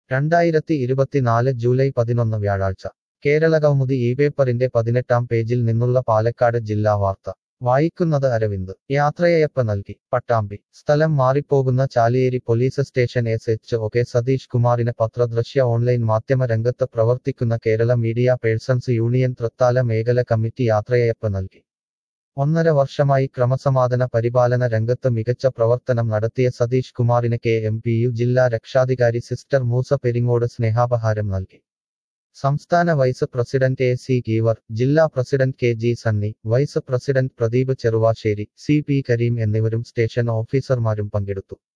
രണ്ടായിരത്തി ഇരുപത്തിനാല് ജൂലൈ പതിനൊന്ന് വ്യാഴാഴ്ച കേരളകൗമുദി ഈ പേപ്പറിന്റെ പതിനെട്ടാം പേജിൽ നിന്നുള്ള പാലക്കാട് ജില്ലാ വാർത്ത വായിക്കുന്നത് അരവിന്ദ് യാത്രയയപ്പ് നൽകി പട്ടാമ്പി സ്ഥലം മാറിപ്പോകുന്ന Chaliyeri police station S H O K Satheesh കുമാറിന് പത്രദൃശ്യ ഓൺലൈൻ മാധ്യമ രംഗത്ത് പ്രവർത്തിക്കുന്ന Kerala media persons union Thrithala മേഖല കമ്മിറ്റി യാത്രയയപ്പ് നൽകി ഒന്നര വർഷമായി ക്രമസമാധാന പരിപാലന രംഗത്ത് മികച്ച പ്രവർത്തനം നടത്തിയ സതീഷ് കുമാറിന് കെ എം പി യു ജില്ലാ രക്ഷാധികാരി സിസ്റ്റർ മൂസ പെരിങ്ങോട് സ്നേഹാപഹാരം നൽകി സംസ്ഥാന vice president A C Geevar ജില്ലാ president K G Sunny vice president Pradeep Cheruvassery C P Kareem എന്നിവരും സ്റ്റേഷൻ ഓഫീസർമാരും പങ്കെടുത്തു